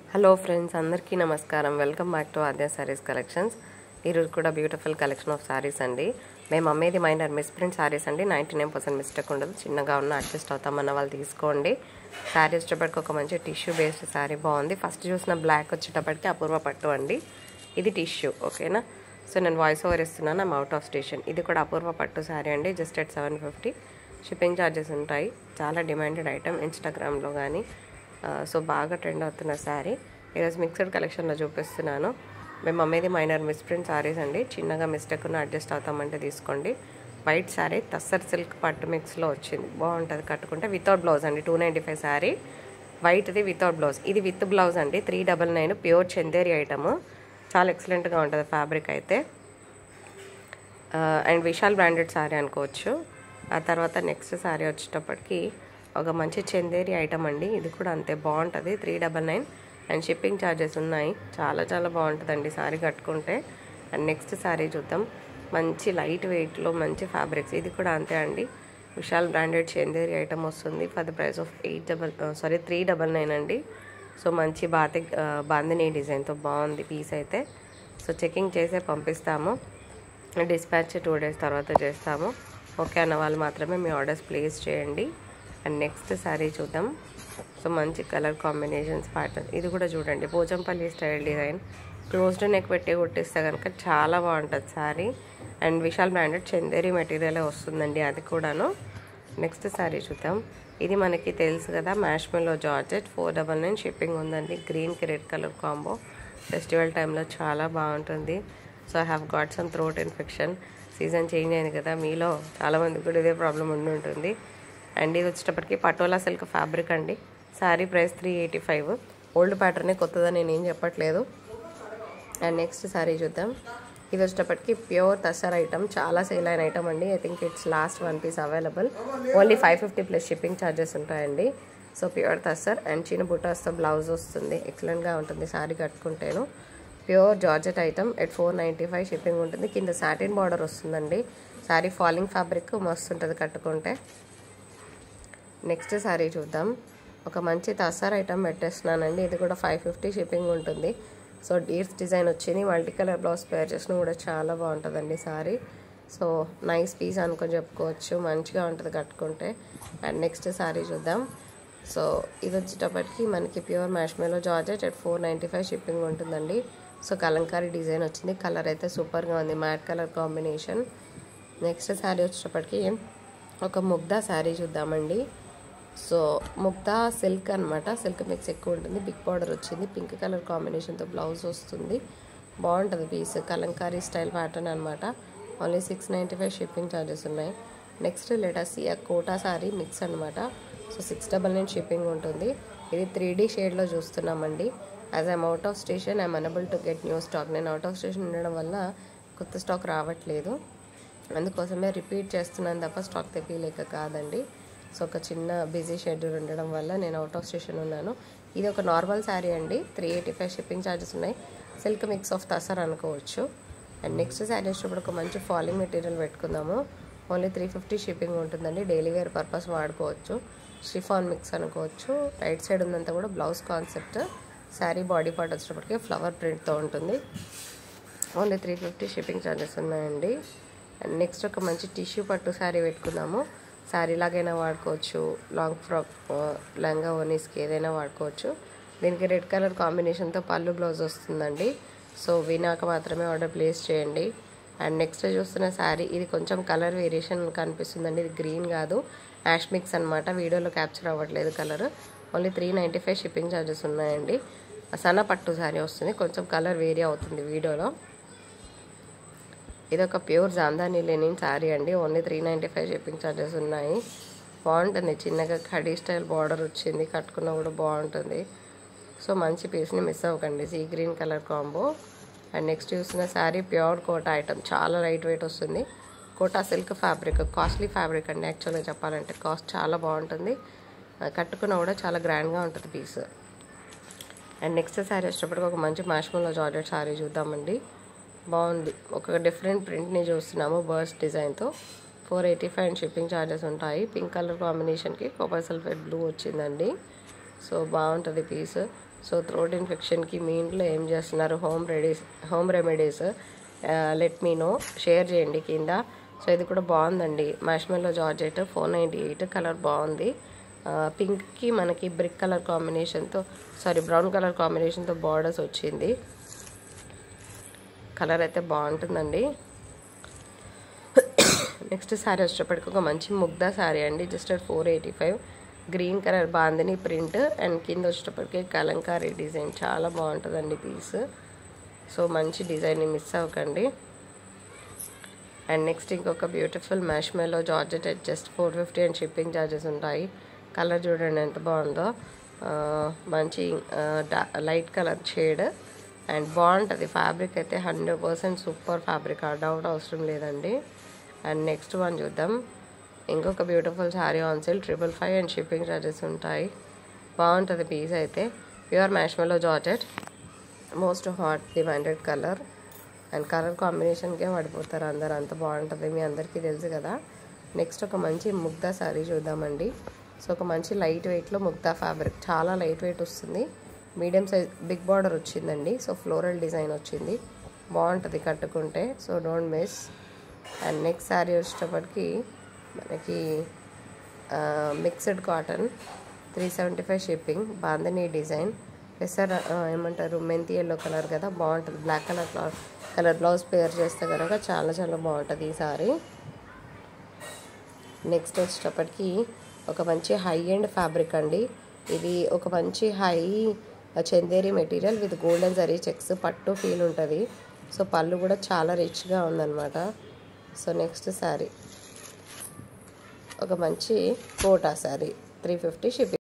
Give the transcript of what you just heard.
hello friends అందరికీ నమస్కారం welcome back to Aadya saris collections ఈరోజు కూడా బ్యూటిఫుల్ కలెక్షన్ ఆఫ్ సారీస్ అండి మేము అమ్మేది మైనర్ మిస్ ప్రింట్ సారీస్ అండి నైంటీ నైన్ పర్సెంట్ మిస్టేక్ ఉండదు చిన్నగా ఉన్న అడ్జస్ట్ అవుతామన్న వాళ్ళు తీసుకోండి శారీ వచ్చేటప్పటికి ఒక మంచి టిష్యూ బేస్డ్ శారీ బాగుంది ఫస్ట్ చూసిన బ్లాక్ వచ్చేటప్పటికి అపూర్వ పట్టు అండి ఇది టిష్యూ ఓకేనా సో నేను వాయిస్ ఓవర్ ఇస్తున్నాను ఐమ్ అవుట్ ఆఫ్ స్టేషన్ ఇది కూడా అపూర్వ పట్టు శారీ అండి just at seven fifty shipping charges ఉంటాయి చాలా డిమాండెడ్ ఐటమ్ ఇన్స్టాగ్రామ్లో కానీ సో బాగా ట్రెండ్ అవుతున్న శారీ ఈరోజు మిక్స్డ్ కలెక్షన్లో చూపిస్తున్నాను మేము అమ్మేది మైనర్ మిస్ప్రింట్ శారీస్ అండి చిన్నగా మిస్టేక్ ఉన్న అడ్జస్ట్ అవుతామంటే తీసుకోండి వైట్ శారీ తస్సర్ సిల్క్ పట్టు మిక్స్లో వచ్చింది బాగుంటుంది కట్టుకుంటే వితౌట్ బ్లౌజ్ అండి టూ నైంటీ ఫైవ్ శారీ వైట్ది వితౌట్ బ్లౌజ్ ఇది విత్ బ్లౌజ్ అండి three double nine pure Chanderi item చాలా ఎక్సలెంట్గా ఉంటుంది ఫ్యాబ్రిక్ అయితే అండ్ విశాల్ బ్రాండెడ్ శారీ అనుకోవచ్చు ఆ తర్వాత నెక్స్ట్ శారీ వచ్చేటప్పటికి ఒక మంచి చందేరి ఐటమ్ అండి ఇది కూడా అంతే బాగుంటుంది three double nine and shipping charges ఉన్నాయి చాలా చాలా బాగుంటుందండి శారీ కట్టుకుంటే అండ్ నెక్స్ట్ శారీ చూద్దాం మంచి లైట్ వెయిట్లో మంచి ఫ్యాబ్రిక్స్ ఇది కూడా అంతే అండి విశాల్ బ్రాండెడ్ చందేరి ఐటమ్ వస్తుంది for the price of eight double sorry three double nine అండి సో మంచి బాతి బాందిని డిజైన్తో బాగుంది పీస్ అయితే సో చెకింగ్ చేసే పంపిస్తాము డిస్పాచ్ టూ డేస్ తర్వాత చేస్తాము ఓకే అన్న వాళ్ళు మాత్రమే మీ ఆర్డర్స్ ప్లేస్ చేయండి అండ్ నెక్స్ట్ శారీ చూద్దాం సో మంచి కలర్ కాంబినేషన్స్ ప్యాటర్న్ ఇది కూడా చూడండి Pochampally style design closed neck పెట్టి కుట్టిస్తే కనుక చాలా బాగుంటుంది శారీ అండ్ విశాల్ బ్రాండెడ్ చందేరి మెటీరియలే వస్తుందండి అది కూడాను నెక్స్ట్ శారీ చూద్దాం ఇది మనకి తెలుసు కదా marshmallow georgette four double nine shipping ఉందండి గ్రీన్కి రెడ్ కలర్ కాంబో ఫెస్టివల్ టైంలో చాలా బాగుంటుంది so I have got some throat infection season change అయింది కదా మీలో చాలామందికి కూడా ఇదే ప్రాబ్లం ఉండి ఉంటుంది అండ్ ఇది వచ్చేటప్పటికి పటోలా సిల్క్ ఫ్యాబ్రిక్ అండి sari price three eighty five old ప్యాటర్నే కొత్తదని నేను ఏం చెప్పట్లేదు అండ్ నెక్స్ట్ శారీ చూద్దాం ఇది వచ్చేటప్పటికి ప్యూర్ తసర్ ఐటమ్ చాలా సేల్ అయిన ఐటమ్ అండి I think it's last one piece available only five fifty plus shipping charges ఉంటాయండి సో ప్యూర్ తసర్ అండ్ చిన్న బుటాస్తో బ్లౌజ్ వస్తుంది ఎక్సలెంట్గా ఉంటుంది శారీ కట్టుకుంటేను pure georgette item at four ninety five shipping ఉంటుంది కింద సాటిన్ బార్డర్ వస్తుందండి శారీ ఫాలింగ్ ఫ్యాబ్రిక్ మస్తు ఉంటుంది కట్టుకుంటే నెక్స్ట్ శారీ చూద్దాం ఒక మంచి తసార్ ఐటమ్ పెట్టేస్తున్నానండి ఇది కూడా ఫైవ్ ఫిఫ్టీ షిప్పింగ్ ఉంటుంది సో డీర్స్ డిజైన్ వచ్చింది మల్టీ కలర్ బ్లౌజ్ పేర్ చేసిన కూడా చాలా బాగుంటుందండి సారీ సో నైస్ పీస్ అనుకొని చెప్పుకోవచ్చు మంచిగా ఉంటుంది కట్టుకుంటే అండ్ నెక్స్ట్ శారీ చూద్దాం సో ఇది వచ్చేటప్పటికి మనకి pure marshmallow georgette at four ninety five shipping ఉంటుందండి సో కలంకారీ డిజైన్ వచ్చింది కలర్ అయితే సూపర్గా ఉంది matte colour combination next sari వచ్చేటప్పటికి ఒక ముగ్ధా శారీ చూద్దామండి సో ముగ్ధా సిల్క్ అనమాట సిల్క్ మిక్స్ ఎక్కువ ఉంటుంది బిగ్ బార్డర్ వచ్చింది పింక్ కలర్ కాంబినేషన్తో బ్లౌజ్ వస్తుంది బాగుంటుంది పీస్ కలంకారీ స్టైల్ ప్యాటర్న్ అనమాట only six ninety five shipping charges ఉన్నాయి నెక్స్ట్ లెటస్ ఈ కోటా శారీ మిక్స్ అనమాట so six double nine shipping ఉంటుంది ఇది త్రీ డీ షేడ్లో చూస్తున్నామండి as I'm out of station I'm unable to get new stock నేను అవుట్ ఆఫ్ స్టేషన్ ఉండడం వల్ల కొత్త స్టాక్ రావట్లేదు అందుకోసమే రిపీట్ చేస్తున్నాను తప్ప స్టాక్ తెప్పిలేక కాదండి సో ఒక చిన్న బిజీ షెడ్యూల్ ఉండడం వల్ల నేను అవుట్ ఆఫ్ స్టేషన్ ఉన్నాను ఇది ఒక నార్మల్ శారీ అండి three eighty five shipping charges ఉన్నాయి సిల్క్ మిక్స్ ఆఫ్ తసర్ అనుకోవచ్చు అండ్ నెక్స్ట్ శారీ వచ్చేటప్పుడు ఒక మంచి ఫాలింగ్ మెటీరియల్ పెట్టుకుందాము ఓన్లీ త్రీ ఫిఫ్టీ షిప్పింగ్ ఉంటుందండి డైలీ వేర్ పర్పస్ వాడుకోవచ్చు షిఫాన్ మిక్స్ అనుకోవచ్చు రైట్ సైడ్ ఉందంతా కూడా blouse concept sari body part వచ్చేటప్పటికి ఫ్లవర్ ప్రింట్తో ఉంటుంది only three fifty shipping charges ఉన్నాయండి అండ్ నెక్స్ట్ ఒక మంచి టిష్యూ పట్టు శారీ పెట్టుకుందాము శారీ లాగైనా వాడుకోవచ్చు లాంగ్ ఫ్రాక్ లంగా ఓనీస్కి ఏదైనా వాడుకోవచ్చు దీనికి రెడ్ కలర్ కాంబినేషన్తో పళ్ళు బ్లౌజ్ వస్తుందండి సో వినాక మాత్రమే ఆర్డర్ ప్లేస్ చేయండి అండ్ నెక్స్ట్ చూస్తున్న శారీ ఇది కొంచెం కలర్ వేరియేషన్ కనిపిస్తుందండి ఇది గ్రీన్ కాదు యాష్ మిక్స్ అనమాట వీడియోలో క్యాప్చర్ అవ్వట్లేదు colour only three ninety five shipping charges ఉన్నాయండి సన్న పట్టు శారీ వస్తుంది కొంచెం కలర్ వేరీ అవుతుంది వీడియోలో ఇది ఒక ప్యూర్ జాందాని లేని శారీ అండి only three ninety five shipping charges ఉన్నాయి బాగుంటుంది చిన్నగా కడీ స్టైల్ బార్డర్ వచ్చింది కట్టుకున్నా కూడా బాగుంటుంది సో మంచి పీస్ని మిస్ అవ్వకండి sea green colour combo and next చూసిన శారీ ప్యూర్ కోటా ఐటమ్ చాలా లైట్ వెయిట్ వస్తుంది Kota silk fabric costly fabric అండి యాక్చువల్గా చెప్పాలంటే కాస్ట్ చాలా బాగుంటుంది కట్టుకున్నా కూడా చాలా గ్రాండ్గా ఉంటుంది పీస్ అండ్ నెక్స్ట్ శారీ వచ్చేటప్పటికి ఒక మంచి మ్యాష్మల్లో జార్జెట్ శారీ చూద్దామండి బాగుంది ఒక డిఫరెంట్ ప్రింట్ని చూస్తున్నాము బర్డ్స్ డిజైన్తో four eighty five and shipping charges ఉంటాయి పింక్ కలర్ కాంబినేషన్కి కోపర్ సల్ఫేట్ బ్లూ వచ్చిందండి సో బాగుంటుంది పీస్ సో థ్రోట్ ఇన్ఫెక్షన్కి మీ ఇంట్లో ఏం చేస్తున్నారు home readies home remedies let me know share చేయండి కింద సో ఇది కూడా బాగుందండి marshmallow georgette four ninety eight colour బాగుంది పింక్కి మనకి బ్రిక్ కలర్ కాంబినేషన్తో సారీ బ్రౌన్ కలర్ కాంబినేషన్తో బార్డర్స్ వచ్చింది కలర్ అయితే బాగుంటుందండి నెక్స్ట్ శారీ వచ్చేటప్పటికి ఒక మంచి ముగ్ధా శారీ అండి just four eighty five green colour bandhani print and కింద వచ్చేటప్పటికి కలంకారీ డిజైన్ చాలా బాగుంటుందండి పీస్ సో మంచి డిజైన్ మిస్ అవ్వకండి అండ్ నెక్స్ట్ ఇంకొక beautiful marshmallow georgette just four fifty and shipping charges ఉంటాయి కలర్ చూడండి ఎంత బాగుందో ఆ, మంచి లైట్ కలర్ షేడ్ అండ్ బాగుంటుంది ఫ్యాబ్రిక్ అయితే హండ్రెడ్ పర్సెంట్ సూపర్ ఫ్యాబ్రిక్ ఆ డౌట్ అవసరం లేదండి అండ్ నెక్స్ట్ వన్ చూద్దాం ఇంకొక beautiful sari on sale triple five and shipping charges ఉంటాయి బాగుంటుంది పీస్ అయితే pure marshmallow georgette most hot demanded colour and colour కాంబినేషన్కే పడిపోతారు అందరు అంత బాగుంటుంది మీ అందరికీ తెలుసు కదా నెక్స్ట్ ఒక మంచి ముగ్ధా శారీ చూద్దామండి సో ఒక మంచి లైట్ వెయిట్లో ముగ్ధా ఫ్యాబ్రిక్ చాలా లైట్ వెయిట్ వస్తుంది మీడియం సైజ్ బిగ్ బార్డర్ వచ్చిందండి సో ఫ్లోరల్ డిజైన్ వచ్చింది బాగుంటుంది కట్టుకుంటే so don't miss and next sari వచ్చేటప్పటికి మనకి mixed cotton three seventy five shipping bandhani design పెసర్ ఏమంటారు మెంతి ఎల్లో కలర్ కదా బాగుంటుంది black colour colour blouse pair చేస్తే కనుక చాలా చాలా బాగుంటుంది ఈ సారీ నెక్స్ట్ వచ్చేటప్పటికి ఒక మంచి హై ఎండ్ ఫ్యాబ్రిక్ అండి ఇది ఒక మంచి high Chanderi material with golden zari checks పట్టు ఫీల్ ఉంటుంది సో పళ్ళు కూడా చాలా రిచ్గా ఉందన్నమాట సో నెక్స్ట్ శారీ ఒక మంచి Kota sari three fifty shipping